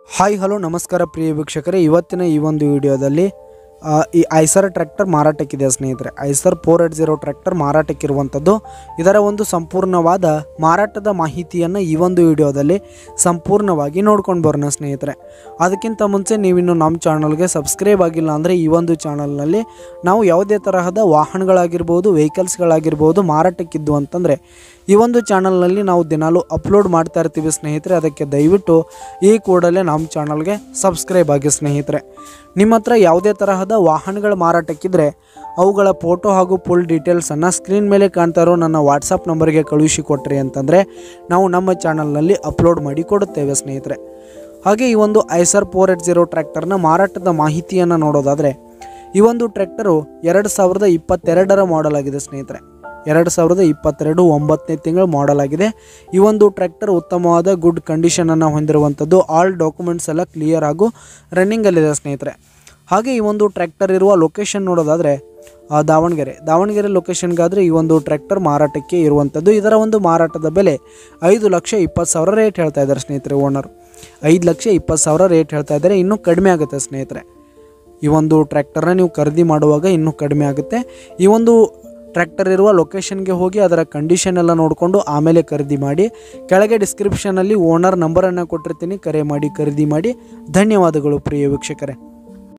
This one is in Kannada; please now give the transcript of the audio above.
ಹಾಯ್ ಹಲೋ ನಮಸ್ಕಾರ ಪ್ರಿಯ ವೀಕ್ಷಕರೇ ಇವತ್ತಿನ ಈ ಒಂದು ವಿಡಿಯೋದಲ್ಲಿ ಆ, ಈ ಐಸರ್ ಟ್ರ್ಯಾಕ್ಟರ್ ಮಾರಾಟಕ್ಕಿದೆ ಸ್ನೇಹಿತರೆ Eicher four eight zero tractor ಮಾರಾಟಕ್ಕಿರುವಂಥದ್ದು ಇದರ ಒಂದು ಸಂಪೂರ್ಣವಾದ ಮಾರಾಟದ ಮಾಹಿತಿಯನ್ನು ಈ ಒಂದು ವಿಡಿಯೋದಲ್ಲಿ ಸಂಪೂರ್ಣವಾಗಿ ನೋಡ್ಕೊಂಡು ಬರೋಣ ಸ್ನೇಹಿತರೆ ಅದಕ್ಕಿಂತ ಮುಂಚೆ ನೀವಿನ್ನು ನಮ್ಮ ಚಾನಲ್ಗೆ ಸಬ್ಸ್ಕ್ರೈಬ್ ಆಗಿಲ್ಲ ಅಂದರೆ ಈ ಒಂದು ಚಾನಲ್ನಲ್ಲಿ ನಾವು ಯಾವುದೇ ತರಹದ ವಾಹನಗಳಾಗಿರ್ಬೋದು ವೆಹಿಕಲ್ಸ್ಗಳಾಗಿರ್ಬೋದು ಮಾರಾಟಕ್ಕಿದ್ದು ಅಂತಂದರೆ ಈ ಒಂದು ಚಾನಲ್ನಲ್ಲಿ ನಾವು ದಿನಾಲೂ ಅಪ್ಲೋಡ್ ಮಾಡ್ತಾ ಇರ್ತೀವಿ ಸ್ನೇಹಿತರೆ ಅದಕ್ಕೆ ದಯವಿಟ್ಟು ಈ ಕೂಡಲೇ ನಮ್ಮ ಚಾನಲ್ಗೆ ಸಬ್ಸ್ಕ್ರೈಬ್ ಆಗಿ ಸ್ನೇಹಿತರೆ ನಿಮ್ಮ ಹತ್ರ ಯಾವುದೇ ತರಹದ ವಾಹನಗಳ ಮಾರಾಟಕ್ಕಿದ್ರೆ ಅವುಗಳ ಫೋಟೋ ಹಾಗೂ ಫುಲ್ ಡೀಟೇಲ್ಸನ್ನು ಸ್ಕ್ರೀನ್ ಮೇಲೆ ಕಾಣ್ತಾ ಇರೋ ನನ್ನ ವಾಟ್ಸಪ್ ನಂಬರ್ಗೆ ಕಳುಹಿಸಿ ಕೊಟ್ರಿ ಅಂತಂದರೆ ನಾವು ನಮ್ಮ ಚಾನಲ್ನಲ್ಲಿ ಅಪ್ಲೋಡ್ ಮಾಡಿ ಕೊಡುತ್ತೇವೆ ಸ್ನೇಹಿತರೆ ಹಾಗೆ ಈ ಒಂದು ಐಸರ್ ಫೋರ್ ಏಟ್ ಜೀರೋ ಟ್ರ್ಯಾಕ್ಟರ್ನ ಮಾರಾಟದ ಮಾಹಿತಿಯನ್ನು ನೋಡೋದಾದರೆ ಈ ಒಂದು ಟ್ರ್ಯಾಕ್ಟರು ಎರಡು ಸಾವಿರದ ಇಪ್ಪತ್ತೆರಡರ ಮಾಡೆಲ್ ಆಗಿದೆ ಸ್ನೇಹಿತರೆ ಎರಡು ಸಾವಿರದ ಇಪ್ಪತ್ತೆರಡು ಒಂಬತ್ತನೇ ತಿಂಗಳು ಮಾಡೆಲ್ ಆಗಿದೆ ಈ ಒಂದು ಟ್ರ್ಯಾಕ್ಟರ್ ಉತ್ತಮವಾದ ಗುಡ್ ಕಂಡೀಷನನ್ನು ಹೊಂದಿರುವಂಥದ್ದು ಆಲ್ ಡಾಕ್ಯುಮೆಂಟ್ಸ್ ಎಲ್ಲ ಕ್ಲಿಯರ್ ಹಾಗೂ ರನ್ನಿಂಗಲ್ಲಿದೆ ಸ್ನೇಹಿತರೆ ಹಾಗೆ ಈ ಒಂದು ಟ್ರ್ಯಾಕ್ಟರ್ ಇರುವ ಲೊಕೇಶನ್ ನೋಡೋದಾದರೆ ಆ, ದಾವಣಗೆರೆ ದಾವಣಗೆರೆ ಲೊಕೇಶನ್ಗಾದರೆ ಈ ಒಂದು ಟ್ರ್ಯಾಕ್ಟರ್ ಮಾರಾಟಕ್ಕೆ ಇರುವಂಥದ್ದು ಇದರ ಒಂದು ಮಾರಾಟದ ಬೆಲೆ ಐದು ಲಕ್ಷ ಇಪ್ಪತ್ತು ಸಾವಿರ ರೇಟ್ ಹೇಳ್ತಾ ಇದ್ದಾರೆ ಸ್ನೇಹಿತರೆ ಓನರು ಐದು ಲಕ್ಷ ಇಪ್ಪತ್ತು ಸಾವಿರ ರೇಟ್ ಹೇಳ್ತಾ ಇದ್ದಾರೆ ಇನ್ನೂ ಕಡಿಮೆ ಆಗುತ್ತೆ ಸ್ನೇಹಿತರೆ ಈ ಒಂದು ಟ್ರ್ಯಾಕ್ಟರ್ನ ನೀವು ಖರೀದಿ ಮಾಡುವಾಗ ಇನ್ನೂ ಕಡಿಮೆ ಆಗುತ್ತೆ ಈ ಒಂದು ಟ್ರ್ಯಾಕ್ಟರ್ ಇರುವ ಲೊಕೇಶನ್ಗೆ ಹೋಗಿ ಅದರ ಕಂಡೀಷನ್ ಎಲ್ಲ ನೋಡಿಕೊಂಡು ಆಮೇಲೆ ಖರೀದಿ ಮಾಡಿ ಕೆಳಗೆ ಡಿಸ್ಕ್ರಿಪ್ಷನಲ್ಲಿ ಓನರ್ ನಂಬರನ್ನು ಕೊಟ್ಟಿರ್ತೀನಿ ಕರೆ ಮಾಡಿ ಖರೀದಿ ಮಾಡಿ ಧನ್ಯವಾದಗಳು ಪ್ರಿಯ ವೀಕ್ಷಕರೇ